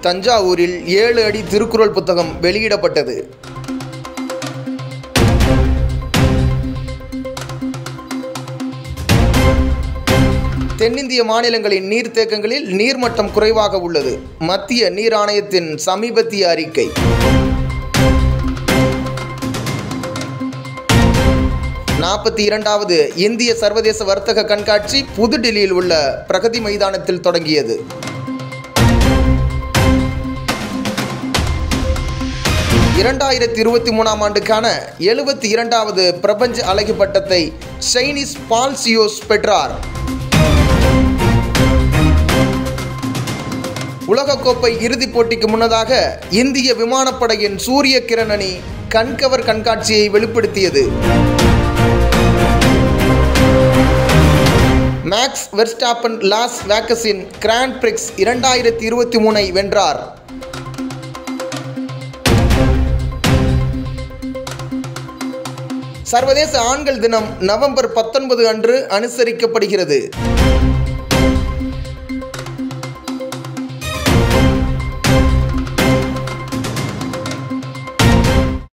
தஞ்சாவூரில் ஏழு அடி திருக்குறள் புத்தகம் வெளியிடப்பட்டது தென்னிந்திய மாநிலங்களின் நீர்த்தேக்கங்களில் நீர்மட்டம் குறைவாக உள்ளது மத்திய நீர் ஆணையத்தின் சமீபத்திய அறிக்கை நாற்பத்தி இரண்டாவது இந்திய சர்வதேச வர்த்தக கண்காட்சி புதுடில்லியில் உள்ள பிரகதி மைதானத்தில் தொடங்கியது இரண்டாயிரத்தி இருபத்தி மூணாம் ஆண்டுக்கான எழுபத்தி இரண்டாவது பிரபஞ்ச அழகி பட்டத்தை சைனீஸ் பால்சியோஸ் பெற்றார் உலகக்கோப்பை இறுதிப் போட்டிக்கு முன்னதாக இந்திய விமானப்படையின் சூரிய கிரண் அணி கண்கவர் கண்காட்சியை வெளிப்படுத்தியது மேக்ஸ் வெர்ஸ்டாப்பன் லாஸ் வேக்கஸின் கிராண்ட் பிரிக்ஸ் இரண்டாயிரத்தி இருபத்தி மூணை வென்றார் சர்வதேச ஆண்கள் தினம் நவம்பர் பத்தொன்பது அன்று அனுசரிக்கப்படுகிறது